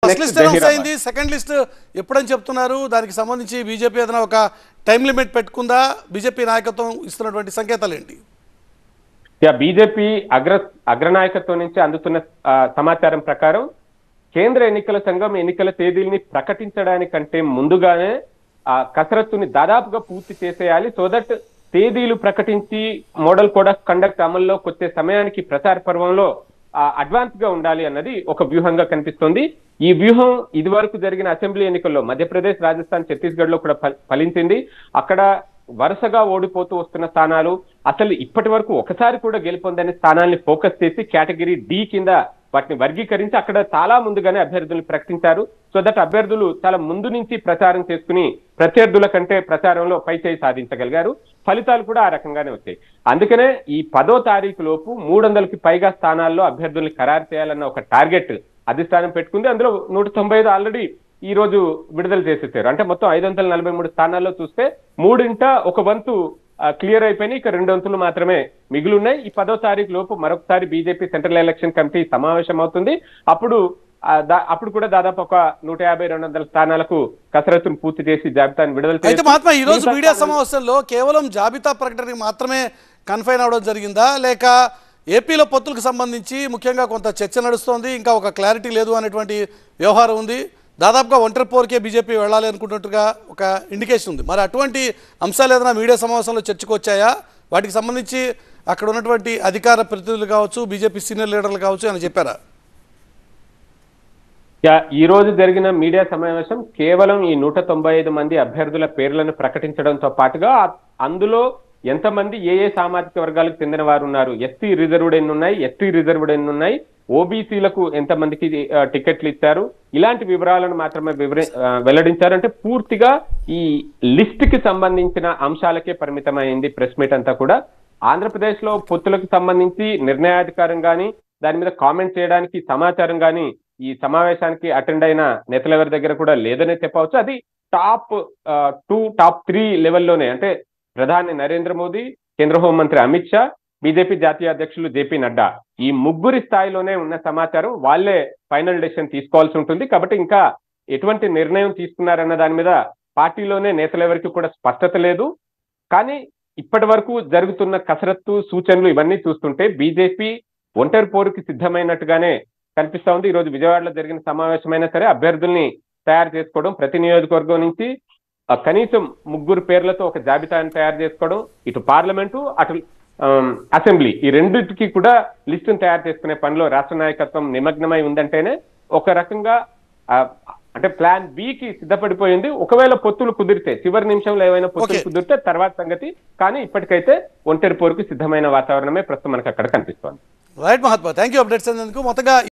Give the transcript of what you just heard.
First next list announce Zaheerabad. అయింది second list ఎప్పుడని చెప్తున్నారు దానికి సంబంధించి బీజేపీ ఏదైనా ఒక టైం లిమిట్ పెట్టుకుందా బీజేపీ నాయకత్వం ఇస్తున్నటువంటి సంకేతాలు ఏంటి యా బీజేపీ అగ్ర అగ్రనాయకత్వం నుంచి అందుతున్న ఆ, సమాచారం ప్రకారం కేంద్ర ఎన్నికల సంఘం ఎన్నికల తేదీల్ని ప్రకటించడానికంటే ముందుగానే ఆ కసరత్తుని దాదాపుగా పూర్తి చేసేయాలి సో దట్ తేదీలు ప్రకటించి మోడల్ కోడ్ ఆఫ్ కండక్ట్ అమల్లోకి వచ్చే సమయానికి ప్రచార పర్వంలో అడ్వాన్స్ గా ఉండాలి అన్నది ఒక వ్యూహంగా కనిపిస్తోంది ఈ వ్యూహం ఇదివరకు జరిగిన అసెంబ్లీ ఎన్నికల్లో మధ్యప్రదేశ్ రాజస్థాన్ ఛత్తీస్గఢ్ లో కూడా ఫ- ఫలించింది అక్కడ వరుసగా ఓడిపోతూ వస్తున్న స్థానాలు అసలు ఇప్పటి వరకు ఒకసారి కూడా గెలుపొందని స్థానాల్ని ఫోకస్ చేసి కేటగిరీ డి కింద వాటిని వర్గీకరించి అక్కడ చాలా ముందుగానే అభ్యర్థులను ప్రకటించారు సో దట్ అభ్యర్థులు చాలా ముందు నుంచి ప్రచారం చేసుకుని ప్రత్యర్థుల కంటే ప్రచారంలో పై చేయి సాధించగలిగారు ఫలితాలు కూడా ఆ రకంగానే వచ్చాయి అందుకనే ఈ పదో తారీఖు లోపు మూడు వందలకి పైగా స్థానాల్లో అభ్యర్థుల్ని ఖరారు చేయాలన్న ఒక టార్గెట్ అధిష్టానం పెట్టుకుంది అందులో నూట తొంభై ఐదు ఆల్రెడీ ఈ రోజు విడుదల చేసేసారు అంటే మొత్తం ఐదు వందల నలభై మూడు స్థానాల్లో చూస్తే మూడింట ఒక వంతు క్లియర్ అయిపోయినాయి ఇక రెండు వంతులు మాత్రమే మిగిలి ఉన్నాయి ఈ పదో తారీఖు లోపు మరొకసారి బీజేపీ సెంట్రల్ ఎలక్షన్ కమిటీ సమావేశం అవుతుంది అప్పుడు ఆ, దా- అప్పుడు కూడా దాదాపు ఒక నూట యాభై రెండు వందల స్థానాలకు కసరత్తును పూర్తి చేసి జాబితాను విడుదల అయితే చేయొచ్చు. మహాత్మా ఈ రోజు మిగతా మీడియా స్థానాలు- సమావేశంలో కేవలం జాబితా ప్రకటనకి మాత్రమే కన్ఫైన్ అవడం జరిగిందా లేక ఏపీలో పొత్తులకు సంబంధించి ముఖ్యంగా కొంత చర్చ నడుస్తోంది ఇంకా ఒక క్లారిటీ లేదు అనేటువంటి వ్యవహారం ఉంది దాదాపుగా ఒంటరి పోరుకే బీజేపీ వెళ్ళాలి అనుకున్నట్టుగా ఒక ఇండికేషన్ ఉంది మరి అటువంటి అంశాలు ఏదైనా మీడియా సమావేశంలో చర్చకు వచ్చాయా వాటికి సంబంధించి అక్కడ ఉన్నటువంటి అధికార ప్రతినిధులు కావచ్చు బీజేపీ సీనియర్ లీడర్లు కావచ్చు అని చెప్పారా యా, ఈ రోజు జరిగిన మీడియా సమావేశం కేవలం ఈ నూట తొంభై ఐదు మంది అభ్యర్థుల పేర్లను ప్రకటించడంతో పాటుగా ఆ- అందులో ఎంతమంది ఏ ఏ సామాజిక వర్గాలకు చెందిన వారు ఉన్నారు ఎస్సీ రిజర్వ్డ్ ఎన్ని ఉన్నాయి ఎస్టీ రిజర్వ్డ్ ఎన్ని ఉన్నాయి ఓబీసీలకు ఎంతమందికి ఆ, టికెట్లు ఇచ్చారు ఇలాంటి వివరాలను మాత్రమే వివరి ఆ, వెల్లడించారు అంటే పూర్తిగా ఈ లిస్ట్ కి సంబంధించిన అంశాలకే పరిమితమైంది ప్రెస్ మీట్ అంతా కూడా ఆంధ్రప్రదేశ్ లో పొత్తులకు సంబంధించి నిర్ణయాధికారం గాని దాని మీద కామెంట్ చేయడానికి సమాచారం గాని ఈ సమావేశానికి అటెండ్ అయిన నేతలెవరి దగ్గర కూడా లేదనే చెప్పవచ్చు అది టాప్ టూ టాప్ త్రీ లెవెల్లోనే అంటే ప్రధాని నరేంద్ర మోదీ కేంద్ర హోంమంత్రి అమిత్ షా బీజేపీ జాతీయ అధ్యక్షులు జేపీ నడ్డా ఈ ముగ్గురి స్థాయిలోనే ఉన్న సమాచారం వాళ్ళే ఫైనల్ డెసిషన్ తీసుకోవాల్సి ఉంటుంది కాబట్టి ఇంకా ఎటువంటి నిర్ణయం తీసుకున్నారన్న దాని మీద పార్టీలోనే నేతలెవరికి కూడా స్పష్టత లేదు కానీ ఇప్పటి వరకు జరుగుతున్న కసరత్తు సూచనలు ఇవన్నీ చూస్తుంటే బీజేపీ ఒంటరి పోరుకి సిద్ధమైనట్టుగానే కనిపిస్తా ఉంది ఈ రోజు విజయవాడలో జరిగిన సమావేశమైనా సరే అభ్యర్థుల్ని తయారు చేసుకోవడం ప్రతి నియోజకవర్గం నుంచి ఆ, కనీసం ముగ్గురు పేర్లతో ఒక జాబితాను తయారు చేసుకోవడం ఇటు పార్లమెంటు అటు ఆమ్, అసెంబ్లీ ఈ రెండింటికి కూడా లిస్టును తయారు చేసుకునే పనిలో రాష్ట్ర నాయకత్వం నిమగ్నమై ఉందంటేనే ఒక రకంగా ఆ, అంటే ప్లాన్ బి కి సిద్ధపడిపోయింది ఒకవేళ పొత్తులు కుదిరితే చివరి నిమిషంలో ఏమైనా పొత్తులు Okay. కుదిరితే తర్వాత సంగతి కానీ ఇప్పటికైతే ఒంటరి పోరుకు సిద్ధమైన వాతావరణమే ప్రస్తుతం మనకు అక్కడ కనిపిస్తోంది right Mahatma thank you updates అందినందుకు మొత్తంగా